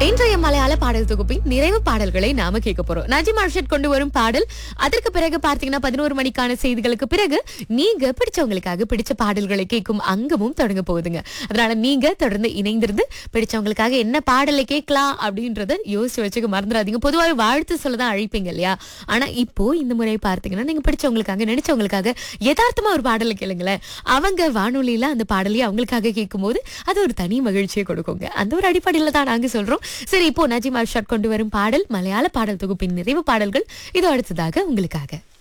இன்றைய மலையாள பாடல் தொகுப்பின் நிறைவு பாடல்களை நாம கேட்க போறோம் நஜிம் அர்ஷத் கொண்டு வரும் பாடல் அதற்கு பிறகு பார்த்தீங்கன்னா பதினோரு மணிக்கான செய்திகளுக்கு பிறகு நீங்க பிடிச்சவங்களுக்காக பிடிச்ச பாடல்களை கேட்கும் அங்கமும் தொடங்க போகுதுங்க அதனால நீங்க தொடர்ந்து இணைந்திருந்து பிடிச்சவங்களுக்காக என்ன பாடலை கேட்கலாம் அப்படின்றத யோசிச்சு வச்சுக்க மறந்துடாதீங்க பொதுவாக வாழ்த்து சொல்லதான் அழைப்பீங்க இல்லையா ஆனா இப்போ இந்த முறை பார்த்தீங்கன்னா நீங்க பிடிச்சவங்களுக்காக நினைச்சவங்களுக்காக யதார்த்தமா ஒரு பாடலை கேளுங்களேன் அவங்க வானொலியில அந்த பாடலையை அவங்களுக்காக கேட்கும்போது அது ஒரு தனி மகிழ்ச்சியை கொடுக்குங்க அந்த ஒரு அடிப்படையில தான் நாங்க சொல்றோம் சரி இப்போ நஜிம் அர்ஷாட் கொண்டு வரும் பாடல் மலையாள பாடல் தொகுப்பின் நிறைவு பாடல்கள் இது அடுத்ததாக உங்களுக்காக